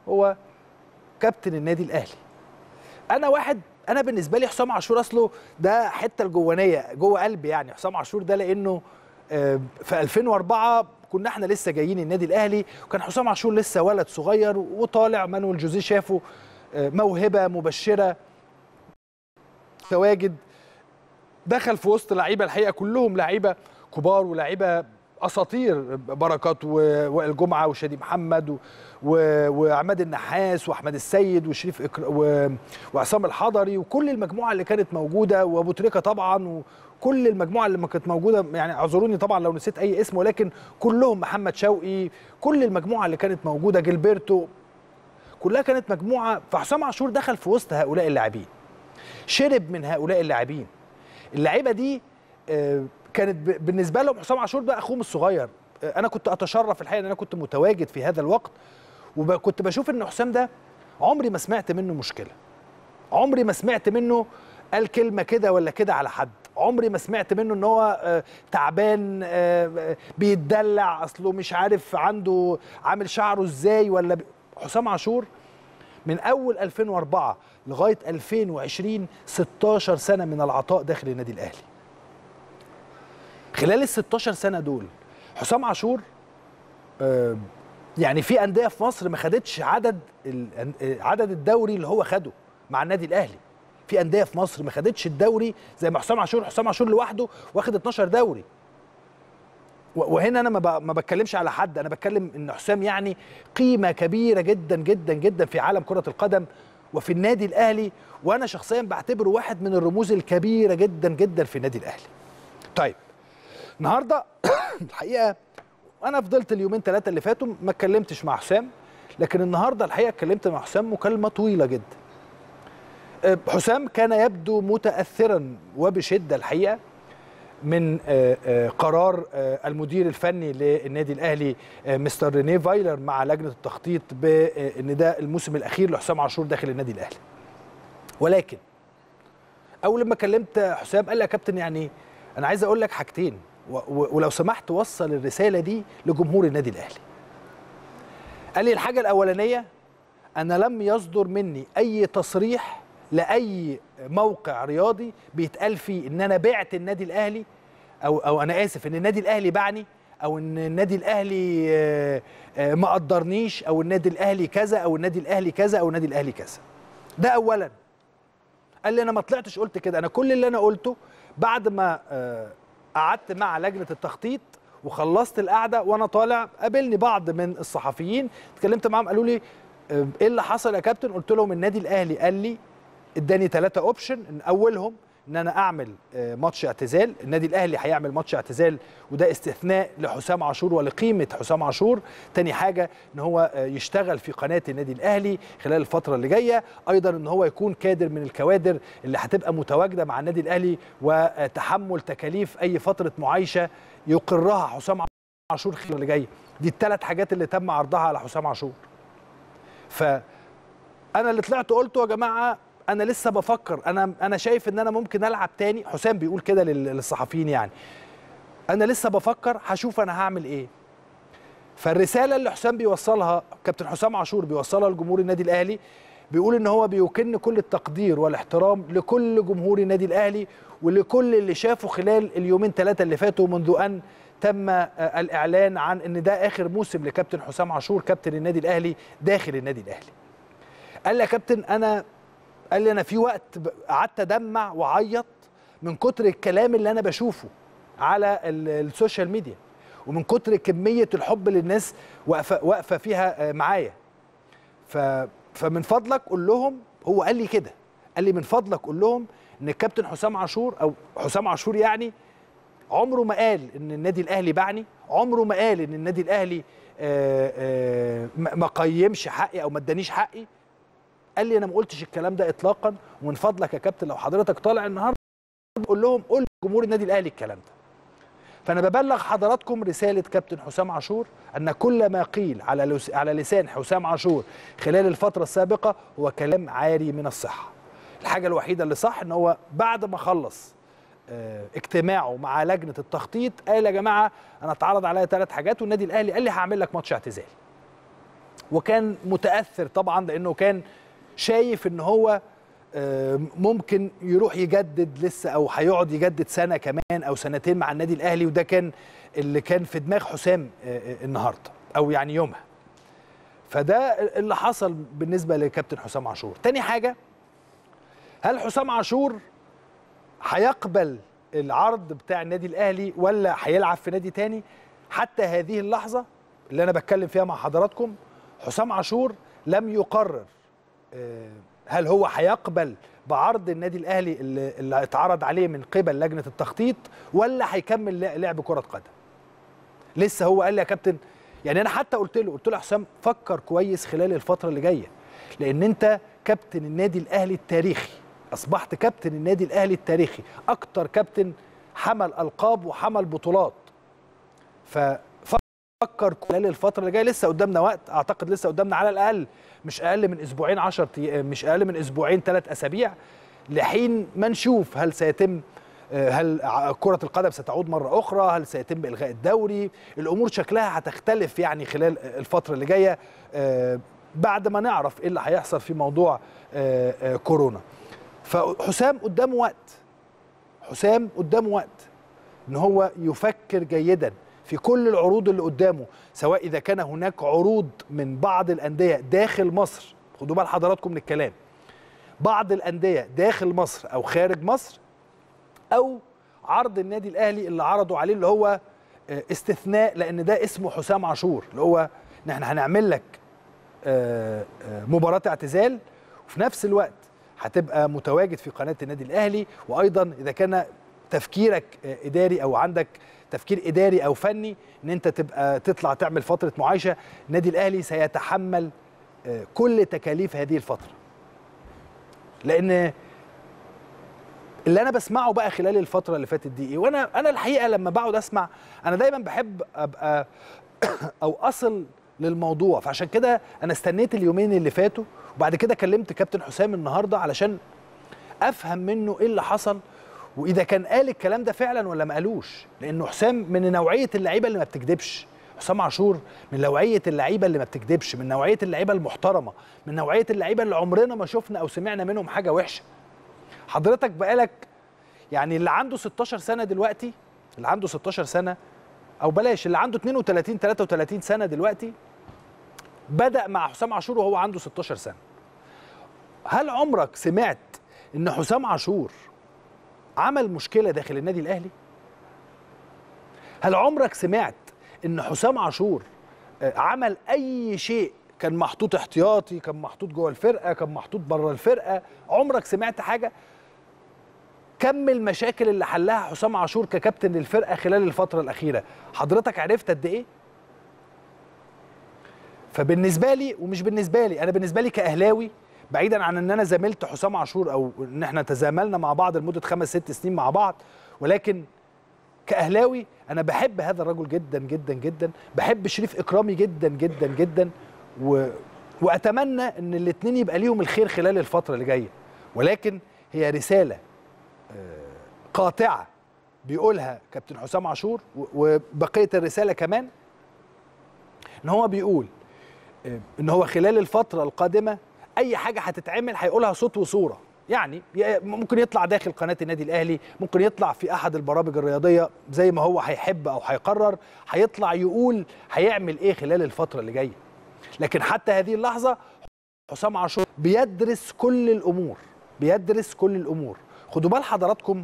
هو كابتن النادي الاهلي انا واحد انا بالنسبه لي حسام عاشور اصله ده حته الجوانيه جوه قلبي يعني حسام عاشور ده لانه آه، في 2004 كنا احنا لسه جايين النادي الاهلي وكان حسام عاشور لسه ولد صغير وطالع مانويل جوزيه شافه آه، موهبه مبشره تواجد دخل في وسط لعيبه الحقيقه كلهم لعيبه كبار ولاعيبه اساطير بركات و- وائل جمعه وشادي محمد و- و- وعماد النحاس واحمد السيد وشريف إكر... و... وعصام الحضري وكل المجموعه اللي كانت موجوده وابو تريكه طبعا وكل المجموعه اللي ما كانت موجوده يعني اعذروني طبعا لو نسيت اي اسم ولكن كلهم محمد شوقي كل المجموعه اللي كانت موجوده جilberto كلها كانت مجموعه فحسام عاشور دخل في وسط هؤلاء اللاعبين شرب من هؤلاء اللاعبين اللعيبه دي آه، كانت ب- بالنسبه لهم حسام عاشور ده اخوهم الصغير آه، انا كنت اتشرف الحقيقه ان انا كنت متواجد في هذا الوقت وكنت بشوف ان حسام ده عمري ما سمعت منه مشكله عمري ما سمعت منه قال كلمه كده ولا كده على حد عمري ما سمعت منه ان هو آه، تعبان آه، آه، بيتدلع اصله مش عارف عنده عامل شعره ازاي ولا ب... حسام عاشور من اول 2004 لغايه 2020 16 سنه من العطاء داخل النادي الاهلي خلال ال 16 سنه دول حسام عاشور آه، يعني في انديه في مصر ما خدتش عدد ال- آه، عدد الدوري اللي هو خده مع النادي الاهلي في انديه في مصر ما خدتش الدوري زي ما حسام عاشور حسام عاشور لوحده واخد 12 دوري و- وهنا انا ما ب- ما بتكلمش على حد انا بتكلم ان حسام يعني قيمه كبيره جدا جدا جدا في عالم كره القدم وفي النادي الاهلي وانا شخصيا بعتبره واحد من الرموز الكبيره جدا جدا في النادي الاهلي طيب النهارده الحقيقه انا فضلت اليومين ثلاثه اللي فاتوا ما اتكلمتش مع حسام لكن النهارده الحقيقه اتكلمت مع حسام مكالمه طويله جدا أه، حسام كان يبدو متاثرا وبشده الحقيقه من آه، آه، قرار آه، المدير الفني للنادي الاهلي آه، مستر رينيه فايلر مع لجنه التخطيط بان ده الموسم الاخير لحسام عاشور داخل النادي الاهلي ولكن اول لما كلمت حسام قال لي يا كابتن يعني انا عايز اقول لك حاجتين و- و- ولو سمحت وصل الرساله دي لجمهور النادي الاهلي قال لي الحاجه الاولانيه انا لم يصدر مني اي تصريح لاي موقع رياضي بيتقال فيه ان انا بعت النادي الاهلي او او انا اسف ان النادي الاهلي باعني او ان النادي الاهلي آه، آه، ما قدرنيش او النادي الاهلي كذا او النادي الاهلي كذا او النادي الاهلي كذا ده اولا قال لي انا ما طلعتش قلت كده انا كل اللي انا قلته بعد ما آه، قعدت مع لجنه التخطيط وخلصت القعده وانا طالع قابلني بعض من الصحفيين اتكلمت معاهم قالوا لي آه، ايه اللي حصل يا كابتن قلت لهم النادي الاهلي قال لي اداني ثلاثة اوبشن ان اولهم ان انا اعمل آه، ماتش اعتزال النادي الاهلي هيعمل ماتش اعتزال وده استثناء لحسام عاشور ولقيمه حسام عاشور تاني حاجه ان هو آه، يشتغل في قناه النادي الاهلي خلال الفتره اللي جايه ايضا ان هو يكون كادر من الكوادر اللي هتبقى متواجده مع النادي الاهلي وتحمل تكاليف اي فتره معايشه يقرها حسام عاشور خلال اللي جايه دي الثلاث حاجات اللي تم عرضها على حسام عاشور فانا اللي طلعت قلته يا جماعه انا لسه بفكر انا انا شايف ان انا ممكن العب تاني حسام بيقول كده لل- للصحفيين يعني انا لسه بفكر هشوف انا هعمل ايه فالرساله اللي حسام بيوصلها كابتن حسام عاشور بيوصلها لجمهور النادي الاهلي بيقول ان هو بيكن كل التقدير والاحترام لكل جمهور النادي الاهلي ولكل اللي شافه خلال اليومين ثلاثه اللي فاتوا منذ ان تم آه، الاعلان عن ان ده اخر موسم لكابتن حسام عاشور كابتن النادي الاهلي داخل النادي الاهلي قال لي يا كابتن انا قال لي انا في وقت ب- قعدت ادمع وعيط من كتر الكلام اللي انا بشوفه على ال- السوشيال ميديا ومن كتر كميه الحب اللي الناس واقفه واقفه فيها آه، معايا ف فمن فضلك قول لهم هو قال لي كده قال لي من فضلك قول لهم ان الكابتن حسام عاشور او حسام عاشور يعني عمره ما قال ان النادي الاهلي باعني عمره ما قال ان النادي الاهلي آه، آه، ما ما قيمش حقي او ما ادانيش حقي قال لي انا ما قلتش الكلام ده اطلاقا ومن فضلك يا كابتن لو حضرتك طالع النهارده قول لهم قول جمهور النادي الاهلي الكلام ده فانا ببلغ حضراتكم رساله كابتن حسام عاشور ان كل ما قيل على لس- على لسان حسام عاشور خلال الفتره السابقه هو كلام عاري من الصحه الحاجه الوحيده اللي صح ان هو بعد ما خلص آه، اجتماعه مع لجنه التخطيط قال يا جماعه انا اتعرض عليا ثلاث حاجات والنادي الاهلي قال لي هعمل لك ماتش اعتزال وكان متاثر طبعا لانه كان شايف ان هو آه، ممكن يروح يجدد لسه او هيقعد يجدد سنه كمان او سنتين مع النادي الاهلي وده كان اللي كان في دماغ حسام آه، آه، النهارده او يعني يومها فده اللي حصل بالنسبه لكابتن حسام عاشور تاني حاجه هل حسام عاشور هيقبل العرض بتاع النادي الاهلي ولا هيلعب في نادي تاني حتى هذه اللحظه اللي انا بتكلم فيها مع حضراتكم حسام عاشور لم يقرر آه، هل هو هيقبل بعرض النادي الاهلي اللي, اللي اتعرض عليه من قبل لجنه التخطيط ولا هيكمل لع- لعب كره قدم لسه هو قال لي يا كابتن يعني انا حتى قلت له قلت له يا حسام فكر كويس خلال الفتره اللي جايه لان انت كابتن النادي الاهلي التاريخي اصبحت كابتن النادي الاهلي التاريخي اكتر كابتن حمل القاب وحمل بطولات ففكر خلال الفتره اللي جايه لسه قدامنا وقت اعتقد لسه قدامنا على الاقل مش اقل من اسبوعين 10 مش اقل من اسبوعين ثلاث اسابيع لحين ما نشوف هل سيتم آه، هل ع- كرة القدم ستعود مرة أخرى؟ هل سيتم إلغاء الدوري؟ الأمور شكلها هتختلف يعني خلال الفترة اللي جاية آه، بعد ما نعرف إيه اللي هيحصل في موضوع آه، آه، كورونا. فحسام قدامه وقت. حسام قدامه وقت إن هو يفكر جيدا في كل العروض اللي قدامه سواء إذا كان هناك عروض من بعض الأندية داخل مصر خدوا بال حضراتكم من الكلام بعض الأندية داخل مصر أو خارج مصر او عرض النادي الاهلي اللي عرضوا عليه اللي هو آه، استثناء لان ده اسمه حسام عاشور اللي هو ان احنا هنعمل لك آه، آه، مباراه اعتزال وفي نفس الوقت هتبقى متواجد في قناه النادي الاهلي وايضا اذا كان تفكيرك آه، اداري او عندك تفكير اداري او فني ان انت تبقى تطلع تعمل فتره معايشه النادي الاهلي سيتحمل آه، كل تكاليف هذه الفتره لان اللي انا بسمعه بقى خلال الفتره اللي فاتت دي ايه وانا انا الحقيقه لما بقعد اسمع انا دايما بحب ابقى او اصل للموضوع فعشان كده انا استنيت اليومين اللي فاتوا وبعد كده كلمت كابتن حسام النهارده علشان افهم منه ايه اللي حصل واذا كان قال الكلام ده فعلا ولا ما قالوش لانه حسام من نوعيه اللعيبه اللي ما بتكذبش حسام عاشور من نوعيه اللعيبه اللي ما بتكذبش من نوعيه اللعيبه المحترمه من نوعيه اللعيبه اللي عمرنا ما شفنا او سمعنا منهم حاجه وحشه حضرتك بقالك يعني اللي عنده 16 سنه دلوقتي اللي عنده 16 سنه او بلاش اللي عنده 32 33 سنه دلوقتي بدا مع حسام عاشور وهو عنده 16 سنه هل عمرك سمعت ان حسام عاشور عمل مشكله داخل النادي الاهلي هل عمرك سمعت ان حسام عاشور آه، عمل اي شيء كان محطوط احتياطي كان محطوط جوه الفرقه كان محطوط بره الفرقه عمرك سمعت حاجه كم المشاكل اللي حلها حسام عاشور ككابتن للفرقه خلال الفتره الاخيره حضرتك عرفت قد ايه فبالنسبه لي ومش بالنسبه لي انا بالنسبه لي كاهلاوي بعيدا عن ان انا زميلت حسام عاشور او ان احنا تزاملنا مع بعض لمده خمس ست سنين مع بعض ولكن كاهلاوي انا بحب هذا الرجل جدا جدا جدا بحب شريف اكرامي جدا جدا جدا و... واتمنى ان الاثنين يبقى ليهم الخير خلال الفتره اللي جايه ولكن هي رساله قاطعه بيقولها كابتن حسام عاشور و- وبقيه الرساله كمان ان هو بيقول آه، ان هو خلال الفتره القادمه اي حاجه هتتعمل هيقولها صوت وصوره يعني ي- ممكن يطلع داخل قناه النادي الاهلي ممكن يطلع في احد البرامج الرياضيه زي ما هو هيحب او هيقرر هيطلع يقول هيعمل ايه خلال الفتره اللي جايه لكن حتى هذه اللحظه حسام عاشور بيدرس كل الامور بيدرس كل الامور خدوا بال حضراتكم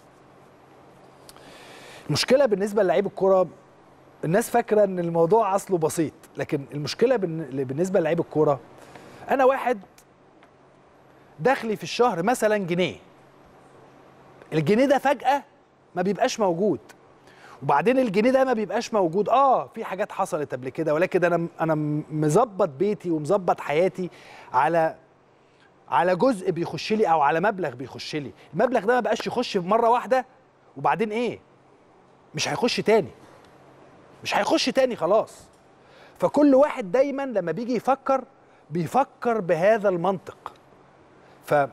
المشكله بالنسبه للعيب الكوره الناس فاكره ان الموضوع اصله بسيط لكن المشكله بالن- بالنسبه للعيب الكوره انا واحد دخلي في الشهر مثلا جنيه الجنيه ده فجاه ما بيبقاش موجود وبعدين الجنيه ده ما بيبقاش موجود اه في حاجات حصلت قبل كده ولكن انا انا مظبط بيتي ومظبط حياتي على على جزء بيخش لي او على مبلغ بيخش لي المبلغ ده ما بقاش يخش مره واحده وبعدين ايه مش هيخش تاني مش هيخش تاني خلاص فكل واحد دايما لما بيجي يفكر بيفكر بهذا المنطق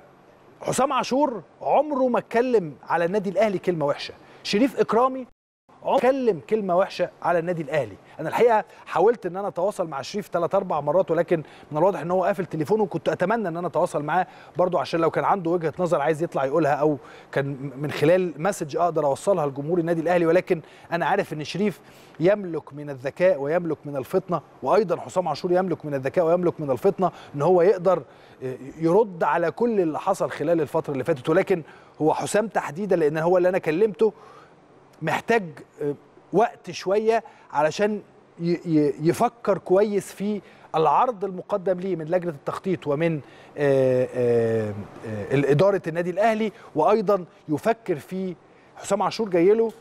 فحسام عاشور عمره ما اتكلم على النادي الاهلي كلمه وحشه شريف اكرامي اتكلم كلمه وحشه على النادي الاهلي انا الحقيقه حاولت ان انا اتواصل مع شريف ثلاث اربع مرات ولكن من الواضح ان هو قافل تليفونه وكنت اتمنى ان انا اتواصل معاه برضو عشان لو كان عنده وجهه نظر عايز يطلع يقولها او كان من خلال مسج اقدر اوصلها لجمهور النادي الاهلي ولكن انا عارف ان شريف يملك من الذكاء ويملك من الفطنه وايضا حسام عاشور يملك من الذكاء ويملك من الفطنه ان هو يقدر يرد على كل اللي حصل خلال الفتره اللي فاتت ولكن هو حسام تحديدا لان هو اللي انا كلمته محتاج وقت شويه علشان يفكر كويس في العرض المقدم ليه من لجنه التخطيط ومن اداره النادي الاهلي وايضا يفكر في حسام عاشور جاي له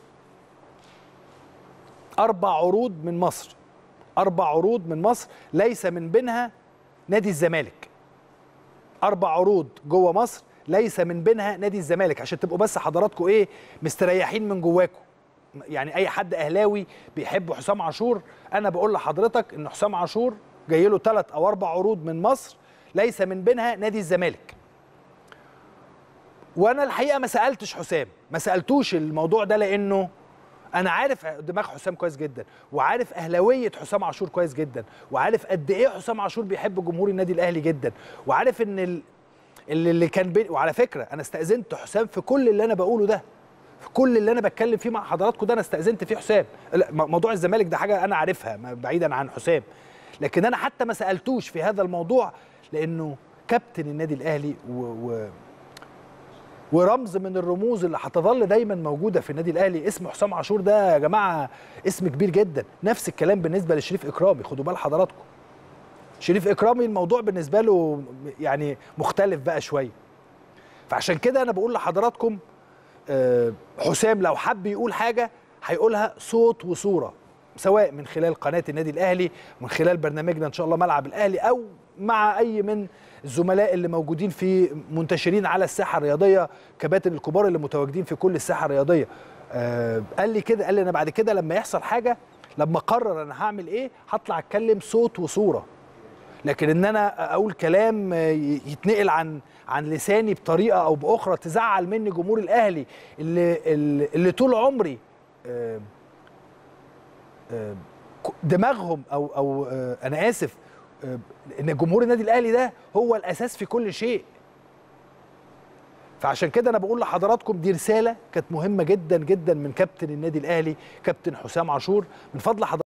اربع عروض من مصر اربع عروض من مصر ليس من بينها نادي الزمالك اربع عروض جوه مصر ليس من بينها نادي الزمالك عشان تبقوا بس حضراتكم ايه مستريحين من جواكم يعني اي حد اهلاوي بيحب حسام عاشور انا بقول لحضرتك ان حسام عاشور جاي له ثلاث او اربع عروض من مصر ليس من بينها نادي الزمالك وانا الحقيقه ما سالتش حسام ما سالتوش الموضوع ده لانه انا عارف دماغ حسام كويس جدا وعارف اهلاويه حسام عاشور كويس جدا وعارف قد ايه حسام عاشور بيحب جمهور النادي الاهلي جدا وعارف ان ال... اللي, اللي كان بي... وعلى فكره انا استاذنت حسام في كل اللي انا بقوله ده في كل اللي انا بتكلم فيه مع حضراتكم ده انا استاذنت فيه حسام موضوع الزمالك ده حاجه انا عارفها بعيدا عن حسام لكن انا حتى ما سالتوش في هذا الموضوع لانه كابتن النادي الاهلي و... و... ورمز من الرموز اللي هتظل دايما موجوده في النادي الاهلي اسم حسام عاشور ده يا جماعه اسم كبير جدا نفس الكلام بالنسبه لشريف اكرامي خدوا بال حضراتكم شريف اكرامي الموضوع بالنسبه له يعني مختلف بقى شويه فعشان كده انا بقول لحضراتكم حسام لو حب يقول حاجه هيقولها صوت وصوره سواء من خلال قناه النادي الاهلي من خلال برنامجنا ان شاء الله ملعب الاهلي او مع اي من الزملاء اللي موجودين في منتشرين على الساحه الرياضيه كباتن الكبار اللي متواجدين في كل الساحه الرياضيه آه قال لي كده قال لي انا بعد كده لما يحصل حاجه لما اقرر انا هعمل ايه هطلع اتكلم صوت وصوره لكن ان انا اقول كلام يتنقل عن عن لساني بطريقه او باخرى تزعل مني جمهور الاهلي اللي اللي طول عمري آه آه دماغهم او او انا اسف ان جمهور النادي الاهلي ده هو الاساس في كل شيء فعشان كده انا بقول لحضراتكم دي رساله كانت مهمه جدا جدا من كابتن النادي الاهلي كابتن حسام عاشور من فضل حضراتكم